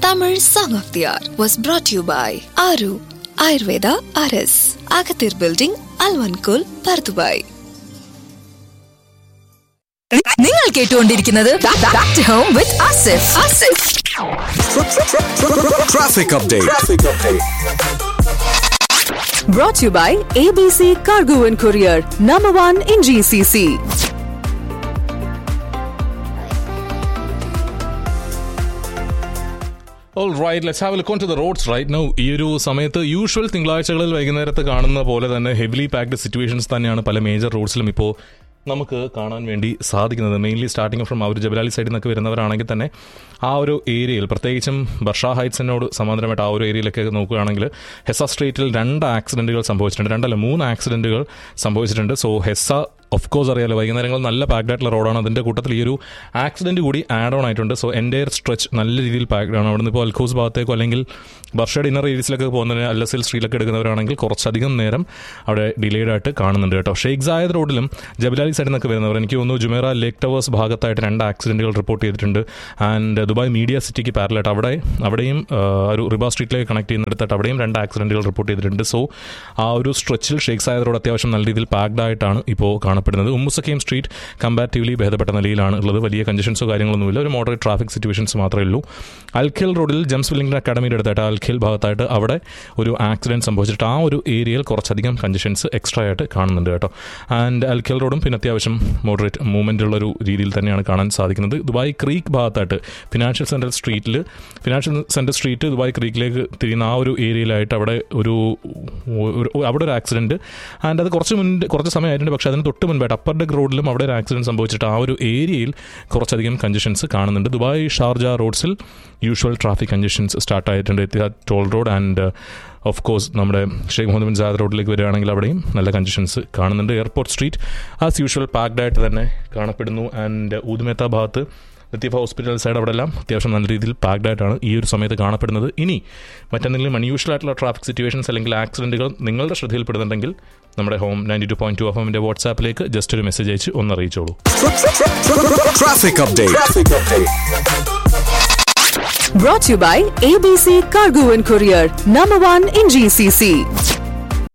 Tamil Song of the Hour was brought to you by Aru Ayurveda RS, Agathir Building, Alvankul, Pardubai. നിങ്ങൾ കേട്ടുകൊണ്ടിരിക്കുന്നത് Back to Home with Asif. Asif. Traffic update. Brought to you by ABC Cargo and Courier, number one in GCC. All right let's have look on to the roads right now ഈ ഒരു സമയത്ത് usual തിങ്കളാഴ്ചകളിൽ വൈകുന്നേരത്ത് കാണുന്ന പോലെ തന്നെ heavily packed situations തന്നെയാണ് പല major റോഡ്സിലും ഇപ്പോൾ നമുക്ക് കാണാൻ വേണ്ടി സാധിക്കുന്നത് mainly starting from our Jebel Ali സൈഡിൽ നിന്നൊക്കെ വരുന്നവരാണെങ്കിൽ തന്നെ ആ ഒരു ഏരിയയിൽ പ്രത്യേകിച്ചും ബർഷ ഹൈറ്റ്സിനോട് സമാന്തരമായിട്ട് ആ ഒരു ഏരിയയിലൊക്കെ നോക്കുകയാണെങ്കിൽ ഹെസ സ്ട്രീറ്റിൽ രണ്ട് ആക്സിഡൻറ്റുകൾ സംഭവിച്ചിട്ടുണ്ട് രണ്ടല്ല മൂന്ന് ആക്സിഡൻറ്റുകൾ സംഭവിച്ചിട്ടുണ്ട് സോ ഹെസ ഓഫ് കോഴ്സ് അറിയാലോ വൈകുന്നേരങ്ങൾ നല്ല പാക്ഡ് ആയിട്ടുള്ള റോഡാണ് അതിൻ്റെ കൂട്ടത്തിൽ ഈ ഒരു ആക്സിഡൻറ്റ് കൂടി ആഡ് ഓൺ ആയിട്ടുണ്ട് സോ എൻ്റെ സ്ട്രെച്ച് നല്ല രീതിയിൽ പാക്ഡ് ആണ് അവിടെ നിന്ന് ഇപ്പോൾ അൽഖോസ് ഭാഗത്തേക്കോ അല്ലെങ്കിൽ ബർഷയുടെ ഇന്നർ ഏരിയസിലൊക്കെ പോകുന്നതിന് അല്ലസിൽ സ്ട്രീറ്റിലൊക്കെ എടുക്കുന്നവരാണെങ്കിൽ കുറച്ചധികം നേരം അവിടെ ഡിലേഡ് ആയിട്ട് കാണുന്നുണ്ട് കേട്ടോ ഷെയ്ഖ് സായദ് റോഡിലും ജബലാലി സൈഡിൽ നിന്നൊക്കെ വരുന്നവർ എനിക്ക് തോന്നുന്നു ജുമേറ ലേക്ക് ടവേഴ്സ് ഭാഗത്തായിട്ട് രണ്ട് ആക്സിഡൻറ്റുകൾ റിപ്പോർട്ട് ചെയ്തിട്ടുണ്ട് ആൻഡ് ദുബായ് മീഡിയ സിറ്റിക്ക് പാരലായിട്ട് അവിടെ അവിടെയും ആ, ഒരു റിബ സ്ട്രീറ്റിലേക്ക് കണക്ട് ചെയ്യുന്നിടത്തായിട്ട് അവിടെയും രണ്ട് ആക്സിഡൻറ്റുകൾ റിപ്പോർട്ട് ചെയ്തിട്ടുണ്ട് സോ ആ ഒരു സ്ട്രെച്ചിൽ ഷെയ്ഖ് സായദ് റോഡ് അത്യാവശ്യം നല്ല രീതിയിൽ പാക്ഡ് ആയിട്ടാണ് ഇപ്പോൾ കാണപ്പെടുന്നത് ഉമ്മുസക്കീം സ്ട്രീറ്റ് കമ്പാരിറ്റീവ്ലി ഭേദപ്പെട്ട നിലയിലാണ് ഉള്ളത് വലിയ കഞ്ചഷൻസോ കാര്യങ്ങളൊന്നുമില്ല ഒരു മോഡറേറ്റ് ട്രാഫിക് സിറ്റുവേഷൻസ് മാത്രമേ ഉള്ളൂ അൽഖിൽ റോഡിൽ ജംസ് വില്ലിംഗ്ടൺ അക്കാഡമിയുടെ അടുത്തായിട്ട് അൽഖിൽ ഭാഗത്തായിട്ട് അവിടെ ഒരു ആക്സിഡൻറ്റ് സംഭവിച്ചിട്ട് ആ ഒരു ഏരിയയിൽ കുറച്ചധികം കഞ്ചഷൻസ് എക്സ്ട്രാ ആയിട്ട് കാണുന്നുണ്ട് കേട്ടോ ആൻഡ് അൽഖിൽ റോഡും പിന്നെ അത്യാവശ്യം മോഡറേറ്റ് മൂവ്മെൻ്റ് ഉള്ള ഒരു രീതിയിൽ തന്നെയാണ് കാണാൻ സാധിക്കുന്നത് ദുബായ് ക്രീക്ക് ഭാഗത്തായിട്ട് ഫിനാൻഷ്യൽ സെൻട്രൽ സ്ട്രീറ്റിൽ ഫിനാൻഷ്യൽ സെൻട്രൽ സ്ട്രീറ്റ് ദുബായ് ക്രീക്കിലേക്ക് തിരിയുന്ന ആ ഒരു ഏരിയയിലായിട്ട് അവിടെ ഒരു ഒരു- അവിടെ ഒരു ആക്സിഡൻറ്റ് ആൻഡ് അത് കുറച്ച് മുൻപ് കുറച്ച് സമയമായിട്ടുണ്ട് പക്ഷേ അതിന് തൊട്ട് മുൻപായിട്ട് അപ്പർ ഡെക്ക് റോഡിലും അവിടെ ഒരു ആക്സിഡൻറ്റ് സംഭവിച്ചിട്ട് ആ ഒരു ഏരിയയിൽ കുറച്ചധികം കഞ്ചഷൻസ് കാണുന്നുണ്ട് ദുബായ് ഷാർജ റോഡ്സിൽ യൂഷ്വൽ ട്രാഫിക് കഞ്ചഷൻസ് സ്റ്റാർട്ട് ആയിട്ടുണ്ട് Etihad toll road and of course നമ്മുടെ ഷെയ്ഖ് മുഹമ്മദ് ബിൻ സാദ് റോഡിലേക്ക് വരികയാണെങ്കിൽ അവിടെയും നല്ല കഞ്ചഷൻസ് കാണുന്നുണ്ട് airport street as usual packed ആയിട്ട് തന്നെ കാണപ്പെടുന്നു ആൻഡ് ഊദ്മേത്ത ഭാഗത്ത് ലത്തീഫ ഹോസ്പിറ്റൽ സൈഡ് അവിടെ എല്ലാം അത്യാവശ്യം നല്ല രീതിയിൽ പാക്ഡ് ആയിട്ടാണ് ഈ ഒരു സമയത്ത് കാണപ്പെടുന്നത് ഇനി മറ്റെന്തെങ്കിലും അൺയൂഷ്വൽ ആയിട്ടുള്ള ട്രാഫിക് സിറ്റുവേഷൻസ് അല്ലെങ്കിൽ ആക്സിഡൻറ്റുകൾ നിങ്ങളുടെ ശ്രദ്ധയിൽപ്പെടുന്നുണ്ടെങ്കിൽ നമ്മുടെ home ninety two point two F എമ്മിൻ്റെ വാട്സാപ്പിലേക്ക് ജസ്റ്റ് ഒരു മെസ്സേജ് അയച്ച് ഒന്ന് അറിയിച്ചോളൂ Traffic update. Brought to you by ABC Cargo and Courier, number one in GCC.